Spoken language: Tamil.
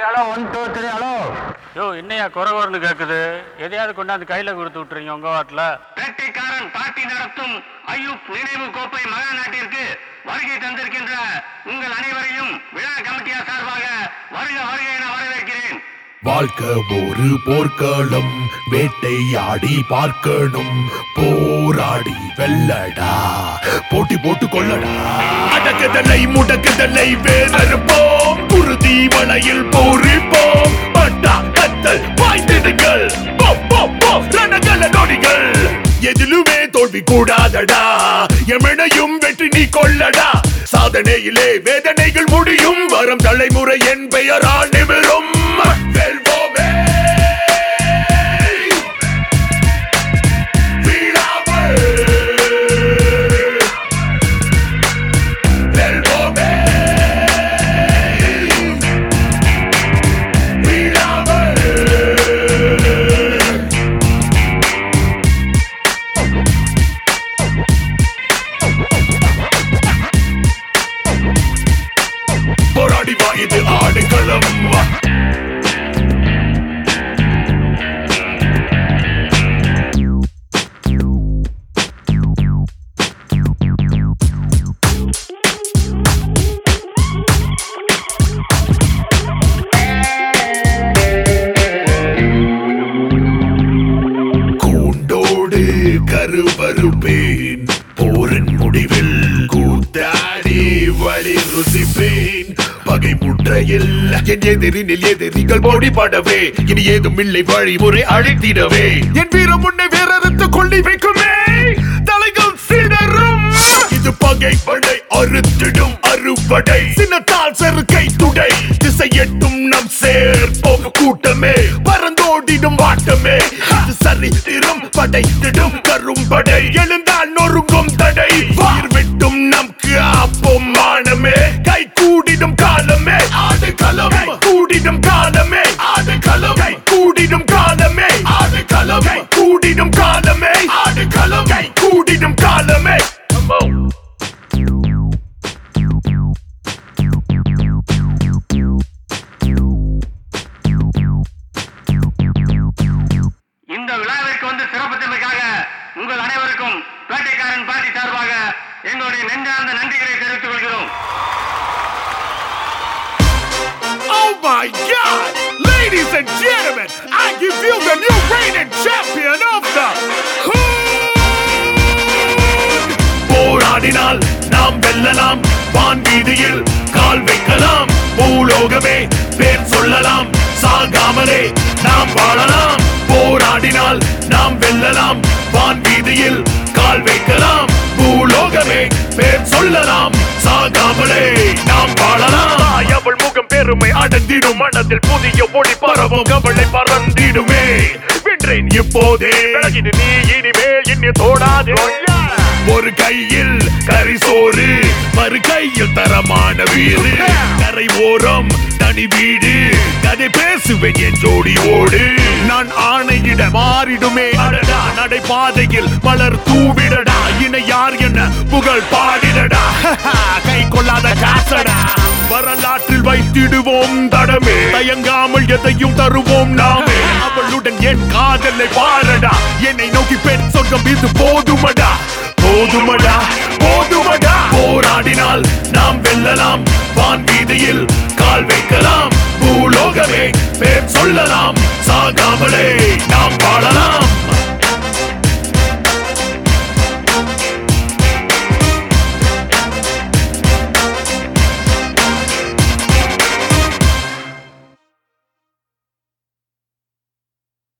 Hello one two three hello yo என்னையா குறை குறைன்னு கேட்குது எதையாவது கொண்டாந்து கையில் கொடுத்து விட்டுறீங்க உங்கள் வாட்டில் வேட்டைக்காரன் பார்ட்டி நடத்தும் ஐயூப் நினைவு கோப்பை மகாநாட்டிற்கு வருகை தந்திருக்கின்ற உங்கள் அனைவரையும் விழா கமிட்டியார் சார்பாக வருக வருக என வரவேற்கிறேன் வாழ்க்கை ஒரு போர்க்களம் வேட்டையாடி பார்க்கணும் போராடி வெல்லடா போட்டி போட்டு கொள்ளடா அடக்குதலை முடக்குதலை வேறறுப்போம் குருதி மலையில் போரிப்போம் பட்டா கத்தல் பாய்ந்திடுங்கள் போ, போ, போ, ரணகல நொடிகள் எதிலுமே தோல்வி கூடாதடா எமனையும் வெற்றி நீ கொள்ளடா சாதனையிலே வேதனைகள் முடியும் வரும் தலைமுறை என் பெயரால் நிமிரும் வெல்வோமே வீழாமல் வெல்வோமே வீழாமல் போராடி வா இது ஆடுகளம் வா கூண்டோடு கருவறுப்பேன் போரின் முடிவில் கூத்தாடி வழி ருசிப்பேன் பகை முற்றையில் என் எதிரினில் எதிரிகள் மோடி படவே இனி ஏதும் இல்லை வழிமுறை அழைத்திடவே என் வீரம் உன்னை வேறறுத்து கொள்ளி வைக்குமே தலைகள் சிதறும் இது பகை படை அறுத்திடும் அறுபடை சின்னத்தால் செருக்கை துடை திசை எட்டும் நம் சேர்ப்போம் கூட்டமே பறந்தோடிடும் வாட்டமே இது சரித்திரம் படைத்திடும் கரும்படை எழுந்தால் நொறுங்கும் தடை வார் விட்டும் நம் காப்போம் மானமே கை கூடிடும் காலமே ஆடு களம் கை கூடிடும் காலமே ஆடு களம் கை கூடிடும் காலமே ஆடு களம் கை கூடிடும் காலமே ஆடு களம் கை கூடிடும் காலமே Come on. இந்த விழாவிற்கு வந்து சிறப்பித்தமைக்காக உங்கள் அனைவருக்கும் வேட்டைக்காரன் பார்ட்டி சார்பாக எங்களுடைய நெஞ்சார்ந்த நன்றிகளை தெரிவித்துக் கொள்கிறோம் Oh my God! Ladies and gentlemen, I give you the new reigning champion of the Hood! போராடினால் நாம் வெல்லலாம் வான் வீதியில் கால் வைக்கலாம் பூலோகமே பேர் சொல்லலாம் சாகாமலே நாம் வாழலாம் போராடினால் நாம் வெல்லலாம் வான் வீதியில் கால் வைக்கலாம் பூலோகமே பேர் சொல்லலாம் சாகாமலே நாம் வாழலாம் அவள் முகம் பெருமை அடர்ந்திடும் மனதில் புதிய ஒளி பரவும் கவலை பறந்திடுமே வென்றேன் இப்போதே விலகிடு நீ இனிமேல் என்னை தோடாதே ஒரு கையில் கரிசோறு மறு கையில் தரமான வீடு கரை ஓரம் தனி வீடு கதை பேசுவேன் என் ஜோடி ஓடு நான் ஆணையிட மாறிடுமே அடடா நடைபாதையில் மலர் தூவிடடா இணை யார் என்ன புகழ் பாடிடடா கை கொள்ளாத காசடா வரலாற்றில் வைத்திடுவோம் தடமே தயங்காமல் எதையும் தருவோம் நாமே அவளுடன் என் காதலை பாரடா என்னை நோக்கி பெண் சொர்க்கம் இது போதுமடா போதுமடா போதுமடா போராடினால் நாம் வெல்லலாம் வான் வீதியில் கால் வைக்கலாம் பூலோகமே பேர் சொல்லலாம் சாகாமலே நாம் வாழலாம்